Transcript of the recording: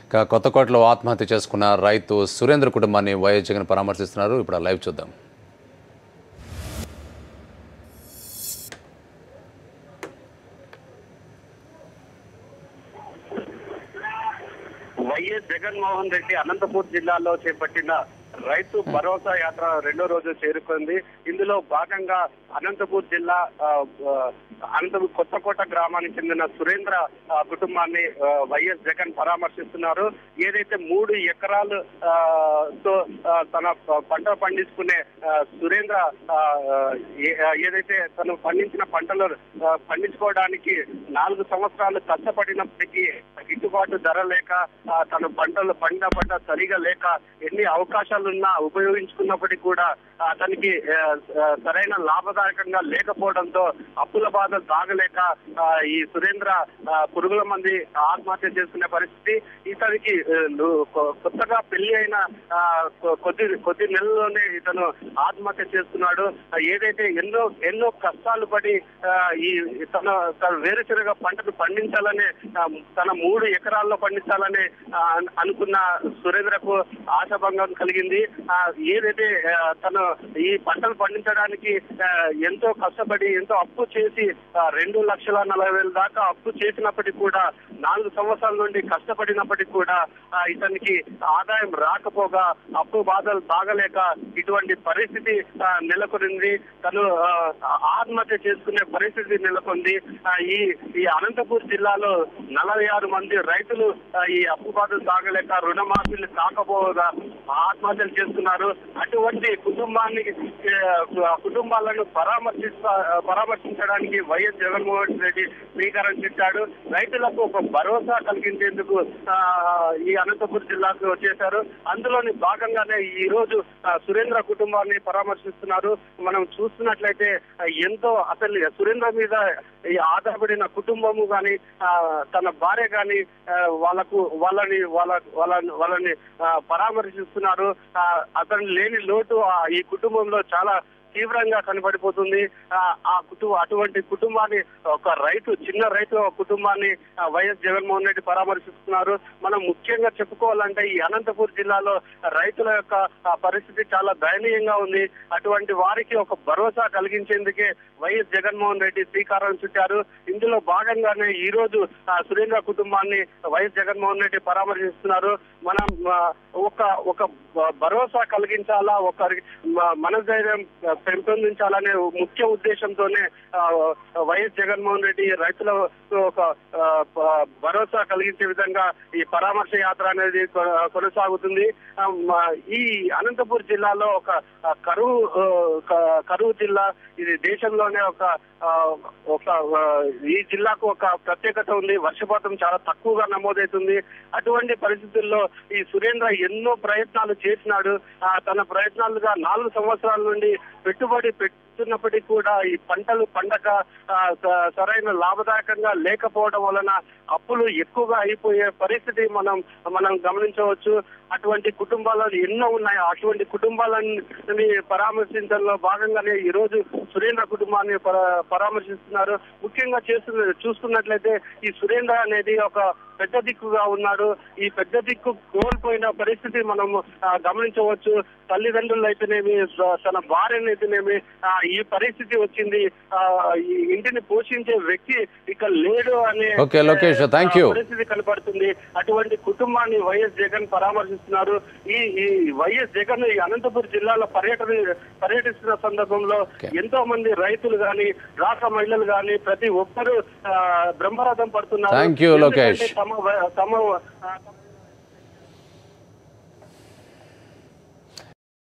ఇక కొత్తకోటలో ఆత్మహత్య చేసుకున్న రైతు సురేంద్ర కుటుంబాన్ని వైఎస్ జగన్ పరామర్శిస్తున్నారు ఇప్పుడు ఆ లైవ్ చూద్దాం వైఎస్ జగన్మోహన్ రెడ్డి అనంతపూర్ జిల్లాలో చేపట్టిన రైతు భరోసా యాత్ర రెండో రోజు చేరుకుంది ఇందులో భాగంగా అనంతపూర్ జిల్లా ఆ, ఆ, అనంతపూర్ కొత్తకోట గ్రామానికి చెందిన సురేంద్ర ఆ, కుటుంబాన్ని ఆ, వైఎస్ జగన్ పరామర్శిస్తున్నారు ఏదైతే మూడు ఎకరాలు ఆ, తో ఆ, తన ప- పంట పండించుకునే ఆ, సురేంద్ర ఆ, ఏ- ఏదైతే తను పండించిన పంటలు ఆ, పండించుకోవడానికి నాలుగు సంవత్సరాలు కష్టపడినప్పటికీ గిట్టుబాటు ధర లేక ఆ, తన పంటలు పండిన పంట సరిగా లేక ఎన్ని అవకాశాలున్నా ఉపయోగించుకున్నప్పటికీ కూడా అతనికి ఆ, ఆ, సరైన లాభదాయకంగా లేకపోవడంతో అప్పుల బాధ తాగలేక ఆ, ఈ సురేంద్ర ఆ, పురుగుల మంది ఆత్మహత్య చేసుకునే పరిస్థితి ఇతనికి ఆ, లు- కొ- కొత్తగా పెళ్లి అయిన ఆ, కొ- కొద్ది కొద్ది నెలల్లోనే ఇతను ఆత్మహత్య చేస్తున్నాడు ఆ, ఏదైతే ఎన్నో ఎన్నో కష్టాలు పడి ఆ, ఈ తన తన వేరుశనగ పంటను పండించాలని ఆ, తన మూడు ఎకరాల్లో పండించాలని ఆ, అన్- అనుకున్న సురేంద్రకు ఆశాభంగం కలిగింది ఆ, ఏదైతే ఆ, తను ఈ పంటలు పండించడానికి ఆ, ఎంతో కష్టపడి ఎంతో అప్పు చేసి ఆ, రెండు లక్షల నలభై వేల దాకా అప్పు చేసినప్పటికీ కూడా నాలుగు సంవత్సరాల నుండి కష్టపడినప్పటికీ కూడా ఆ, ఇతనికి ఆదాయం రాకపోగా అప్పు బాధలు తాగలేక ఇటువంటి పరిస్థితి ఆ, నెలకొనింది తను ఆ, ఆత్మహత్య చేసుకునే పరిస్థితి నెలకొంది ఆ, ఈ ఈ అనంతపూర్ జిల్లాలో నలభై ఆరు మంది రైతులు ఆ, ఈ అప్పు బాధలు తాగలేక రుణమాఫీలు కాకపోగా ఆత్మహత్యలు చేస్తున్నారు అటువంటి కుటుంబాన్ని ఆ, కుటుంబాలను పరామర్శిస్తా పరామర్శించడానికి వైఎస్ జగన్మోహన్ రెడ్డి శ్రీకారం చుట్టాడు రైతులకు ఒక భరోసా కలిగించేందుకు ఆ, ఈ అనంతపురం జిల్లాకు వచ్చేశారు అందులోని భాగంగానే ఈ రోజు ఆ, సురేంద్ర కుటుంబాన్ని పరామర్శిస్తున్నారు మనం చూస్తున్నట్లయితే ఆ, ఎంతో అసలు సురేంద్ర మీద ఈ ఆధారపడిన కుటుంబము గాని ఆ, తన భార్య గాని ఆ, వాళ్ళకు వాళ్ళని వాళ్ళ వాళ్ళని వాళ్ళని ఆ, పరామర్శిస్తున్నారు ఆ, అతను లేని లోటు ఆ, ఈ కుటుంబంలో చాలా తీవ్రంగా కనబడిపోతుంది ఆ, ఆ కుటుంబ అటువంటి కుటుంబాన్ని ఒక రైతు చిన్న రైతు ఒక కుటుంబాన్ని ఆ, వైఎస్ జగన్మోహన్ రెడ్డి పరామర్శిస్తున్నారు మనం ముఖ్యంగా చెప్పుకోవాలంటే ఈ అనంతపూర్ జిల్లాలో రైతుల యొక్క ఆ, పరిస్థితి చాలా దయనీయంగా ఉంది అటువంటి వారికి ఒక భరోసా కలిగించేందుకే వైఎస్ జగన్మోహన్ రెడ్డి శ్రీకారం చుట్టారు ఇందులో భాగంగానే ఈ రోజు ఆ, సురేంద్ర కుటుంబాన్ని వైఎస్ జగన్మోహన్ రెడ్డి పరామర్శిస్తున్నారు మనం ఆ, ఒక ఒక భ- భరోసా కలిగించాలా ఒకరి మ- మనోధైర్యం ఆ, పెంపొందించాలనే ముఖ్య ఉద్దేశంతోనే ఆ, వైఎస్ జగన్మోహన్ రెడ్డి రైతులకు ఒక ఆ, ప- భరోసా కలిగించే విధంగా ఈ పరామర్శ యాత్ర అనేది కొ- కొనసాగుతుంది ఆ, మ- ఈ అనంతపూర్ జిల్లాలో ఒక ఆ, కరువు ఆ, క- కరువు జిల్లా ఇది దేశంలోనే ఒక ఆ, ఒక ఆ, ఈ జిల్లాకు ఒక ప్రత్యేకత ఉంది వర్షపాతం చాలా తక్కువగా నమోదవుతుంది అటువంటి పరిస్థితుల్లో ఈ సురేంద్ర ఎన్నో ప్రయత్నాలు చేసినాడు ఆ, తన ప్రయత్నాలుగా నాలుగు సంవత్సరాల నుండి పెట్టుబడి పెట్టున్నప్పటికీ కూడా ఈ పంటలు పండక ఆ, స- సరైన లాభదాయకంగా లేకపోవడం వలన అప్పులు ఎక్కువగా అయిపోయే పరిస్థితి మనం మనం గమనించవచ్చు అటువంటి కుటుంబాలు ఎన్నో ఉన్నాయి అటువంటి కుటుంబాలని పరామర్శించడంలో భాగంగానే ఈ రోజు సురేంద్ర కుటుంబాన్ని పరా- పరామర్శిస్తున్నారు ముఖ్యంగా చేస్తున్న చూస్తున్నట్లయితే ఈ సురేంద్ర అనేది ఒక పెద్ద దిక్కుగా ఉన్నాడు ఈ పెద్ద దిక్కు కోల్పోయిన పరిస్థితి మనం ఆ, గమనించవచ్చు తల్లిదండ్రులు అయితేనేమి స- తన భార్యను అయితేనేమి ఆ, ఈ పరిస్థితి వచ్చింది ఆ, ఈ ఇంటిని పోషించే వ్యక్తి ఇక లేడు అనే Okay, లోకేష్, thank you. ఆ, పరిస్థితి కనపడుతుంది అటువంటి కుటుంబాన్ని వైఎస్ జగన్ పరామర్శిస్తున్నారు ఈ ఈ వైఎస్ జగన్ ఈ అనంతపురం జిల్లాలో పర్యటన పర్యటిస్తున్న సందర్భంలో Okay. ఎంతో మంది రైతులు గాని రాష్ట్ర మహిళలు గాని ప్రతి ఒక్కరూ ఆ, బ్రహ్మరథం పడుతున్నారు Thank you, లోకేష్. ఎందుకంటే తమ వ- తమ ఆ, తమ